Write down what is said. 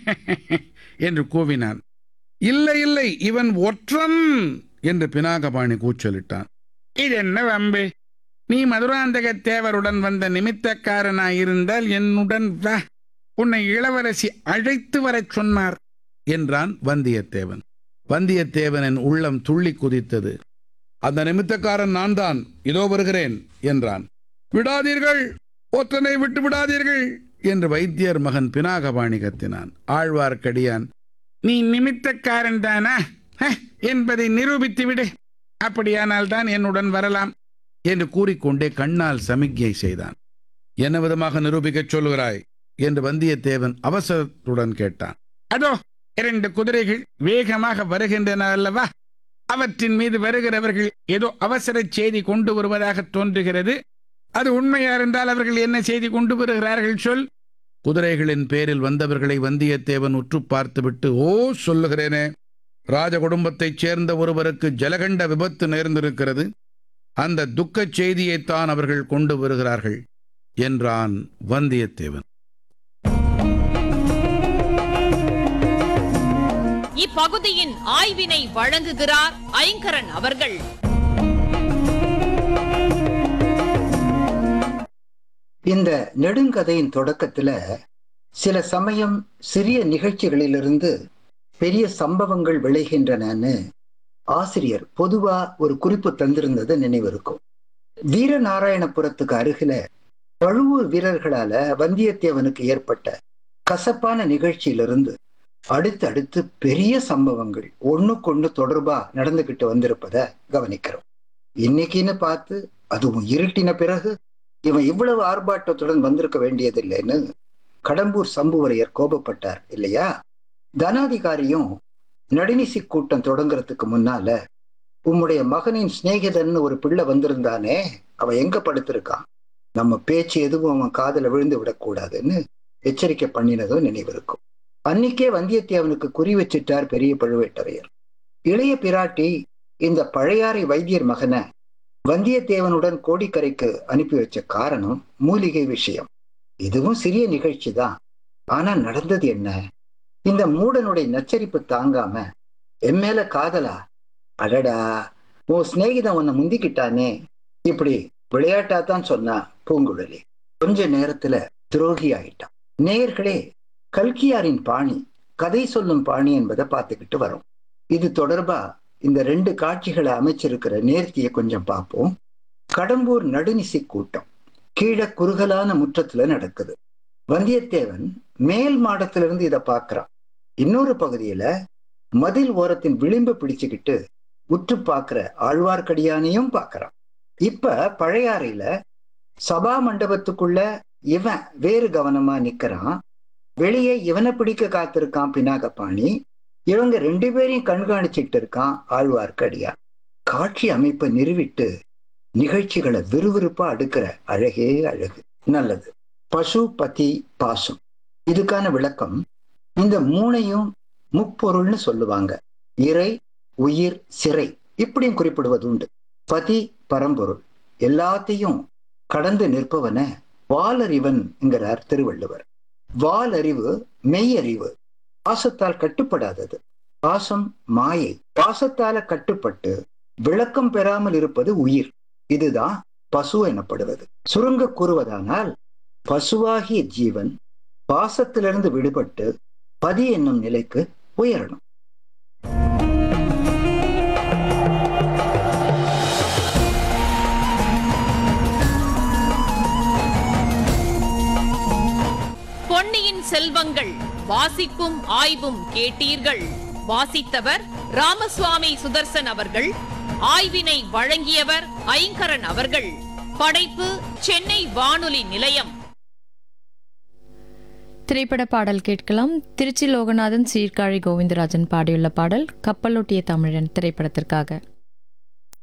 என்று கூவினான் இல்லை இல்லை இவன் ஒற்றன் என்று பினாகபாணி கூச்சலிட்டான் இது என்ன வம்பு நீ மதுராந்தக தேவருடன் வந்த நிமித்தக்காரனாயிருந்தால் என்னுடன் வா உன்னை இளவரசி அழைத்து வரச் சொன்னார் என்றான் வந்தியத்தேவன் வந்தியத்தேவனின் உள்ளம் துள்ளி குதித்தது அந்த நிமித்தக்காரன் நான் தான் இதோ வருகிறேன் என்றான் விடாதீர்கள் ஒற்றனை விட்டு விடாதீர்கள் என்று வைத்தியர் மகன் பினாகபாணி கத்தினான் ஆழ்வார்க்கடியான் நீ நிமித்தக்காரன் தானா ஹ, என்பதை நிரூபித்து விடு அப்படியானால் தான் என்னுடன் வரலாம் என்று கூறிக்கொண்டே கண்ணால் சமிக்ஞை செய்தான் என்ன விதமாக நிரூபிக்கச் சொல்கிறாய் என்று வந்தியத்தேவன் அவசரத்துடன் கேட்டான் அதோ இரண்டு குதிரைகள் வேகமாக வருகின்றன அல்லவா அவற்றின் மீது வருகிறவர்கள் ஏதோ அவசர செய்தி கொண்டு வருவதாக தோன்றுகிறது அது உண்மையா இருந்தால் அவர்கள் என்ன செய்தி கொண்டு வருகிறார்கள் சொல் குதிரைகளின் பேரில் வந்தவர்களை வந்தியத்தேவன் உற்று பார்த்துவிட்டு ஓ சொல்லுகிறேனே ராஜ குடும்பத்தைச் சேர்ந்த ஒருவருக்கு ஜலகண்ட விபத்து நேர்ந்திருக்கிறது அந்த துக்கச் செய்தியைத்தான் அவர்கள் கொண்டு வருகிறார்கள் என்றான் வந்தியத்தேவன் இப்பகுதியின் ஆய்வினை வழங்குகிறார் ஐங்கரன் அவர்கள் இந்த நெடுங்கதையின் தொடக்கத்துல சில சமயம் சிறிய நிகழ்ச்சிகளிலிருந்து பெரிய சம்பவங்கள் விளைகின்றனன்னு ஆசிரியர் பொதுவா ஒரு குறிப்பு தந்திருந்தது நினைவிருக்கும் வீரநாராயணபுரத்துக்கு அருகில பழுவூர் வீரர்களால வந்தியத்தேவனுக்கு ஏற்பட்ட கசப்பான நிகழ்ச்சியிலிருந்து அடுத்தடுத்து பெரிய சம்பவங்கள் ஒண்ணுக்கொண்ணு தொடர்பா நடந்துகிட்டு வந்திருப்பத கவனிக்கிறோம் இன்னைக்குன்னு பார்த்து அதுவும் இருட்டின பிறகு இவன் இவ்வளவு ஆர்ப்பாட்டத்துடன் வந்திருக்க வேண்டியதில்லைன்னு கடம்பூர் சம்புவரையர் கோபப்பட்டார் இல்லையா தனாதிகாரியும் நடுநிசி கூட்டம் தொடங்குறதுக்கு முன்னால உம்முடைய மகனின் சிநேகிதன் ஒரு பிள்ளை வந்திருந்தானே அவன் எங்க படுத்திருக்கான் நம்ம பேச்சு எதுவும் அவன் காதுல விழுந்து விடக்கூடாதுன்னு எச்சரிக்கை பண்ணினதும் நினைவிருக்கும் அன்னைக்கே வந்தியத்தேவனுக்கு குறி வச்சிட்டார் பெரிய பழுவேட்டரையர் இளைய பிராட்டி இந்த பழையாறை வைத்தியர் மகனை வந்தியத்தேவனுடன் கோடிக்கரைக்கு அனுப்பி வச்ச காரணம் மூலிகை விஷயம் இதுவும் சிறிய நிகழ்ச்சி தான் ஆனா நடந்தது என்ன இந்த மூடனுடைய நச்சரிப்பு தாங்காம என் மேல காதலா அடடா உன் சிநேகிதன் உன்னை முந்திக்கிட்டானே இப்படி விளையாட்டா தான் சொன்னா பூங்குழலி கொஞ்ச நேரத்துல துரோகி ஆயிட்டான் நேயர்களே கல்கியாரின் பாணி கதை சொல்லும் பாணி என்பதை பார்த்துக்கிட்டு வரோம் இது தொடர்பா இந்த ரெண்டு காட்சிகளை அமைச்சிருக்கிற நேர்த்தியை கொஞ்சம் பார்ப்போம் கடம்பூர் நடுநிசி கூட்டம் கீழே குறுகலான முற்றத்துல நடக்குது வந்தியத்தேவன் மேல் மாடத்திலிருந்து இதை பார்க்கறான் இன்னொரு பகுதியில மதில் ஓரத்தின் விளிம்பு பிடிச்சுக்கிட்டு உற்று பார்க்கிற ஆழ்வார்க்கடியானையும் பார்க்கறான் இப்ப பழையாறையில சபா மண்டபத்துக்குள்ள இவன் வேறு கவனமா நிக்கிறான் வெளியே இவனை பிடிக்க காத்திருக்கான் பினாகபாணி இவங்க ரெண்டு பேரையும் கண்காணிச்சுட்டு இருக்கான் ஆழ்வார்க்கடியான் காட்சி அமைப்பை நிறுவிட்டு நிகழ்ச்சிகளை விறுவிறுப்பா அடுக்கிற அழகே அழகு நல்லது பசு பதி பாசம் இதுக்கான விளக்கம் இந்த மூணையும் முப்பொருள்னு சொல்லுவாங்க இறை உயிர் சிறை இப்படியும் குறிப்பிடுவது உண்டு பதி பரம்பொருள் எல்லாத்தையும் கடந்து நிற்பவன வாலறிவன் என்கிறார் திருவள்ளுவர் வாலறிவு மெய்யறிவு பாசத்தால் கட்டுப்படாதது பாசம் மாயை பாசத்தால கட்டுப்பட்டு விளக்கம் பெறாமல் இருப்பது உயிர் இதுதான் பசு எனப்படுவது சுருங்க கூறுவதானால் பசுவாகிய ஜீவன் பாசத்திலிருந்து விடுபட்டு பதி என்னும் நிலைக்கு உயரணும் பொன்னியின் செல்வங்கள் வாசிப்பும் ஆய்வும் கேட்டீர்கள் வாசித்தவர் ராமசுவாமி சுதர்சன் அவர்கள் ஆய்வினை வழங்கியவர் ஐங்கரன் அவர்கள் படைப்பு சென்னை வானொலி நிலையம் திரைப்பட பாடல் கேட்கலாம் திருச்சி லோகநாதன் சீர்காழி கோவிந்தராஜன் பாடியுள்ள பாடல் கப்பலொட்டிய தமிழன் திரைப்படத்திற்காக